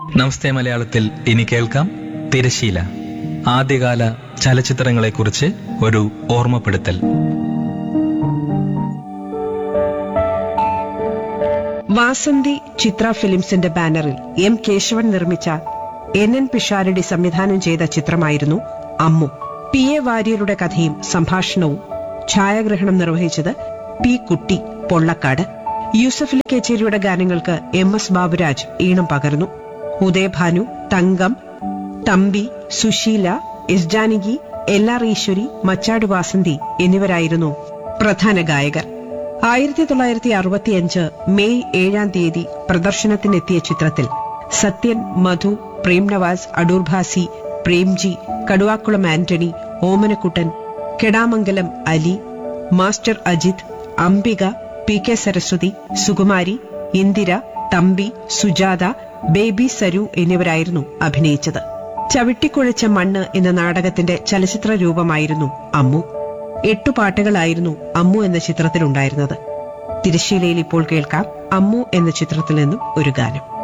നമസ്തേ മലയാളത്തിൽ ഇനി കേൾക്കാം തിരശീല ആദ്യകാല ചലച്ചിത്രങ്ങളെക്കുറിച്ച് ഒരു ഓർമ്മപ്പെടുത്തൽ വാസന്തി ചിത്ര ഫിലിംസിന്റെ ബാനറിൽ എം കേശവൻ നിർമ്മിച്ച എൻ എൻ പിഷാരടി സംവിധാനം ചെയ്ത ചിത്രമായിരുന്നു അമ്മു പി എ വാര്യരുടെ കഥയും സംഭാഷണവും ഛായാഗ്രഹണം നിർവഹിച്ചത് പി കുട്ടി പൊള്ളക്കാട് യൂസഫലി കേച്ചേരിയുടെ ഗാനങ്ങൾക്ക് എം എസ് ബാബുരാജ് ഈണം പകർന്നു Udayabhanu Thankam Thampi Susheela S Janaki L R Eswari Machad Vasanthi എന്നിവരായിരുന്നു പ്രധാന ഗായകർ ആയിരത്തി തൊള്ളായിരത്തി അറുപത്തിയഞ്ച് മെയ് ഏഴാം തീയതി പ്രദർശനത്തിനെത്തിയ ചിത്രത്തിൽ Sathyan Madhu Prem Nawaz Adoor Bhasi Premji Kaduvakulam Antony Omanakuttan Kedamangalam Ali master Ajith Ambika P K Saraswathi Sukumari Indira Thampi Sujatha baby Saru എന്നിവരായിരുന്നു അഭിനയിച്ചത് ചവിട്ടിക്കുഴച്ച മണ്ണ് എന്ന നാടകത്തിന്റെ ചലച്ചിത്ര രൂപമായിരുന്നു അമ്മു എട്ടു പാട്ടുകളായിരുന്നു അമ്മു എന്ന ചിത്രത്തിലുണ്ടായിരുന്നത് തിരശ്ശീലയിൽ ഇപ്പോൾ കേൾക്കാം അമ്മു എന്ന ചിത്രത്തിൽ നിന്നും ഒരു ഗാനം